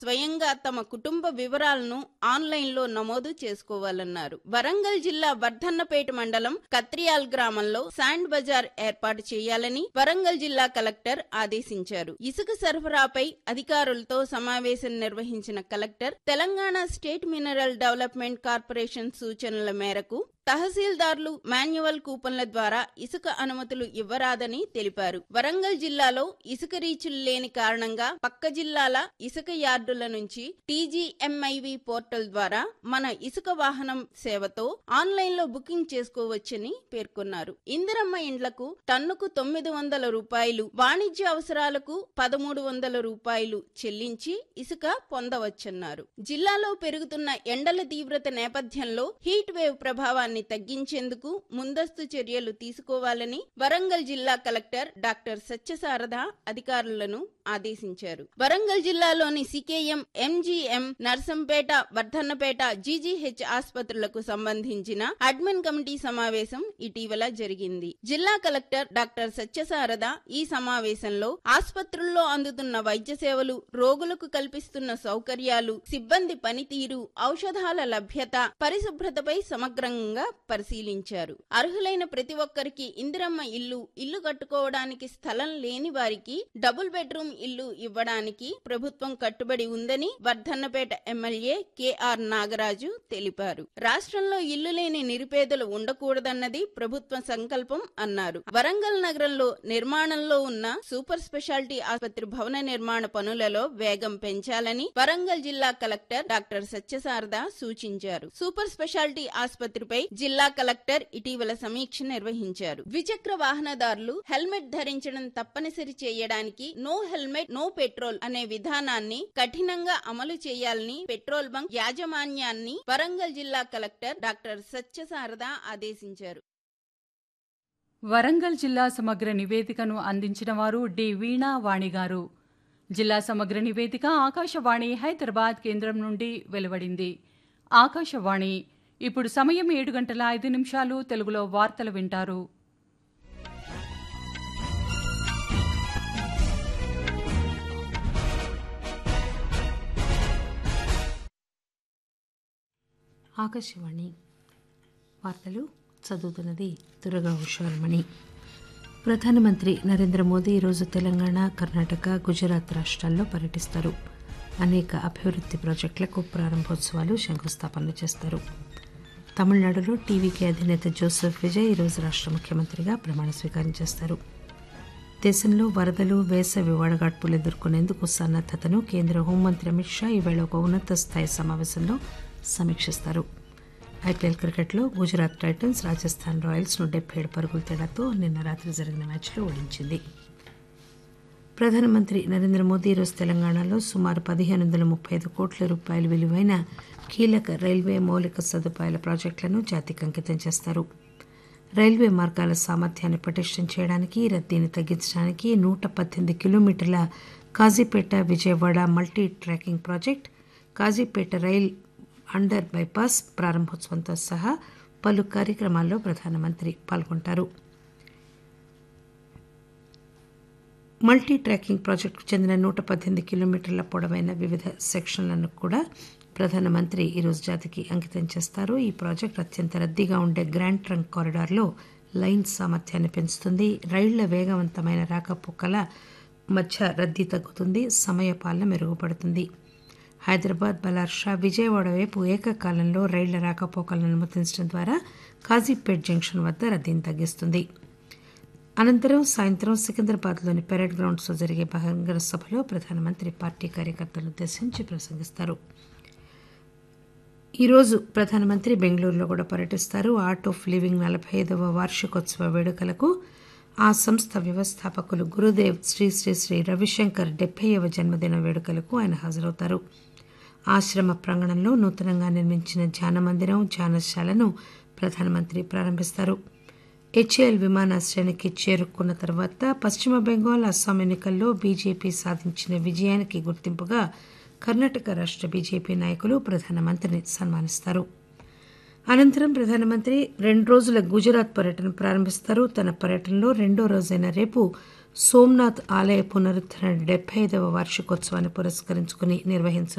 స్వయంగా తమ కుటుంబ వివరాలను ఆన్లైన్లో నమోదు చేసుకోవాలన్నారు వరంగల్ జిల్లా వర్ధన్నపేట మండలం కత్రియాల్ గ్రామంలో శాండ్ బజార్ ఏర్పాటు చేయాలని వరంగల్ జిల్లా కలెక్టర్ ఆదేశించారు ఇసుక సరఫరాపై అధికారులతో సమావేశం నిర్వహించిన collector Telangana state mineral development corporation సూచనల మేరకు తహసీల్దార్లు మాన్యువల్ కూపన్ల ద్వారా ఇసుక అనుమతులు ఇవ్వరాదని తెలిపారు వరంగల్ జిల్లాలో ఇసుక రీచులు లేని కారణంగా పక్క జిల్లాల ఇసుక యార్డుల నుంచి టీజీఎంఐవి పోర్టల్ ద్వారా మన ఇసుక వాహనం సేవతో ఆన్లైన్ లో బుకింగ్ చేసుకోవచ్చని పేర్కొన్నారు ఇందిరమ్మ ఇండ్లకు టన్నుకు తొమ్మిది వందల రూపాయలు వాణిజ్య అవసరాలకు పదమూడు వందల రూపాయలు చెల్లించి ఇసుక పొందవచ్చన్నారు జిల్లాలో పెరుగుతున్న ఎండల తీవ్రత నేపథ్యంలో హీట్ వేవ్ ప్రభావాన్ని తగ్గించేందుకు ముందస్తు చర్యలు తీసుకోవాలని వరంగల్ జిల్లా కలెక్టర్ డాక్టర్ సత్యసారథ అధికారులను ఆదేశించారు వరంగల్ జిల్లాలోని CKM MGM Narsampet Wardhannapet GGH ఆసుపత్రులకు సంబంధించిన అడ్మిన్ కమిటీ సమావేశం ఇటీవల జరిగింది జిల్లా కలెక్టర్ డాక్టర్ సత్యసారథ ఈ సమావేశంలో ఆసుపత్రుల్లో అందుతున్న వైద్య సేవలు రోగులకు కల్పిస్తున్న సౌకర్యాలు సిబ్బంది పనితీరు ఔషధాల లభ్యత పరిశుభ్రతపై సమగ్రంగా పరిశీలించారు అర్హులైన ప్రతి ఒక్కరికి ఇందిరమ్మ ఇల్లు ఇల్లు కట్టుకోవడానికి స్థలం లేని వారికి డబుల్ బెడ్రూమ్ ఇల్లు ఇవ్వడానికి ప్రభుత్వం కట్టుబడి ఉందని వర్ధన్నపేట ఎమ్మెల్యే కెఆర్ నాగరాజు తెలిపారు రాష్ట్రంలో ఇల్లు లేని నిరుపేదలు ఉండకూడదన్నది ప్రభుత్వ సంకల్పం అన్నారు వరంగల్ నగరంలో నిర్మాణంలో ఉన్న సూపర్ స్పెషాలిటీ ఆసుపత్రి భవన నిర్మాణ పనులలో వేగం పెంచాలని వరంగల్ జిల్లా కలెక్టర్ డాక్టర్ సత్యసారద సూచించారు సూపర్ స్పెషాలిటీ ఆసుపత్రిపై జిల్లా కలెక్టర్ ఇటీవల సమీక్ష నిర్వహించారు ద్విచక్ర వాహనదారులు హెల్మెట్ ధరించడం తప్పనిసరి చేయడానికి నో హెల్మెట్ నో పెట్రోల్ అనే విధానాన్ని కఠినంగా అమలు చేయాలని పెట్రోల్ బంక్ యాజమాన్యాన్ని వరంగల్ జిల్లా కలెక్టర్ డాక్టర్ సత్యసారద ఆదేశించారు వరంగల్ జిల్లా సమగ్ర నివేదికను అందించిన వారు డి వీణా వాణి గారు జిల్లా సమగ్ర నివేదిక ఆకాశవాణి హైదరాబాద్ కేంద్రం నుండి వెలువడింది ఆకాశవాణి ఇప్పుడు సమయం ఏడు గంటల ఐదు నిమిషాలు తెలుగులో వార్తలు వింటారు ఆకాశవాణి వార్తలు చదువుతున్నది దుర్గా హుషారమణి ప్రధానమంత్రి నరేంద్ర మోదీ ఈరోజు తెలంగాణ కర్ణాటక గుజరాత్ రాష్ట్రాల్లో పర్యటిస్తారు అనేక అభివృద్ధి ప్రాజెక్టులకు ప్రారంభోత్సవాలు శంకుస్థాపనలు చేస్తారు తమిళనాడులో టీవీకే అధినేత జోసెఫ్ విజయ్ ఈరోజు రాష్ట్ర ముఖ్యమంత్రిగా ప్రమాణ స్వీకారం చేస్తారు దేశంలో వరదలు వేసవి వడగాడ్పులు ఎదుర్కొనేందుకు సన్నద్దతను కేంద్ర హోంమంత్రి అమిత్ షా ఈవేళ ఒక ఉన్నత స్థాయి సమావేశంలో సమీక్షిస్తారు ఐపీఎల్ క్రికెట్లో గుజరాత్ టైటన్స్ రాజస్థాన్ రాయల్స్ ను డెబ్బై ఏడు పరుగుల తేడాతో నిన్న రాత్రి జరిగిన మ్యాచ్లో ఓడించింది ప్రధానమంత్రి నరేంద్ర మోదీ ఈరోజు తెలంగాణలో సుమారు పదిహేను వందల ముప్పై ఐదు కోట్ల రూపాయల విలువైన కీలక రైల్వే మౌలిక సదుపాయాల ప్రాజెక్టులను జాతికి అంకితం చేస్తారు రైల్వే మార్గాల సామర్థ్యాన్ని పటిష్టం చేయడానికి రద్దీని తగ్గించడానికి నూట పద్దెనిమిది కిలోమీటర్ల Kazipet Vijayawada multi tracking project Kazipet rail under bypass ప్రారంభోత్సవంతో సహా పలు కార్యక్రమాల్లో ప్రధానమంత్రి పాల్గొంటారు మల్టీ ట్రాకింగ్ ప్రాజెక్టుకు చెందిన నూట పద్దెనిమిది కిలోమీటర్ల పొడవైన వివిధ సెక్షన్లను కూడా ప్రధానమంత్రి ఈరోజు జాతికి అంకితం చేస్తారు ఈ ప్రాజెక్టు అత్యంత రద్దీగా ఉండే గ్రాండ్ ట్రంక్ కారిడార్లో లైన్ సామర్థ్యాన్ని పెంచుతుంది రైళ్ల వేగవంతమైన రాకపోకల మధ్య రద్దీ తగ్గుతుంది సమయపాలన మెరుగుపడుతుంది హైదరాబాద్ బలార్షా విజయవాడ వైపు ఏకకాలంలో రైళ్ల రాకపోకలను అనుమతించడం ద్వారా కాజీపేట్ జంక్షన్ వద్ద రద్దీని తగ్గిస్తుంది అనంతరం సాయంత్రం సికింద్రాబాద్లోని పెరేడ్ గ్రౌండ్స్లో జరిగే బహిరంగ సభలో ప్రధానమంత్రి పార్టీ కార్యకర్తలను ఉద్దేశించి ప్రసంగిస్తారు ఈరోజు ప్రధానమంత్రి బెంగళూరులో కూడా పర్యటిస్తారు ఆర్ట్ ఆఫ్ లివింగ్ నలభై ఐదవ వార్షికోత్సవ వేడుకలకు ఆ సంస్థ వ్యవస్థాపకులు గురుదేవ్ శ్రీ శ్రీ శ్రీ రవిశంకర్ డెబ్బైవ జన్మదిన వేడుకలకు ఆయన హాజరవుతారు ఆశ్రమ ప్రాంగణంలో నూతనంగా నిర్మించిన ధ్యాన మందిరం ధ్యానశాలను ప్రధానమంత్రి ప్రారంభిస్తారు హెచ్ఏఎల్ విమానాశ్రయానికి చేరుకున్న తర్వాత పశ్చిమ బెంగాల్ అస్సాం ఎన్నికల్లో బీజేపీ సాధించిన విజయానికి గుర్తింపుగా కర్ణాటక రాష్ట్ర బీజేపీ నాయకులు ప్రధానమంత్రిని సన్మానిస్తారు అనంతరం ప్రధానమంత్రి రెండు రోజుల గుజరాత్ పర్యటన ప్రారంభిస్తారు తన పర్యటనలో రెండో రోజైన రేపు సోమ్నాథ్ ఆలయ పునరుద్ధరణ డెబ్బై ఐదవ వార్షికోత్సవాన్ని పురస్కరించుకుని నిర్వహించనున్నారు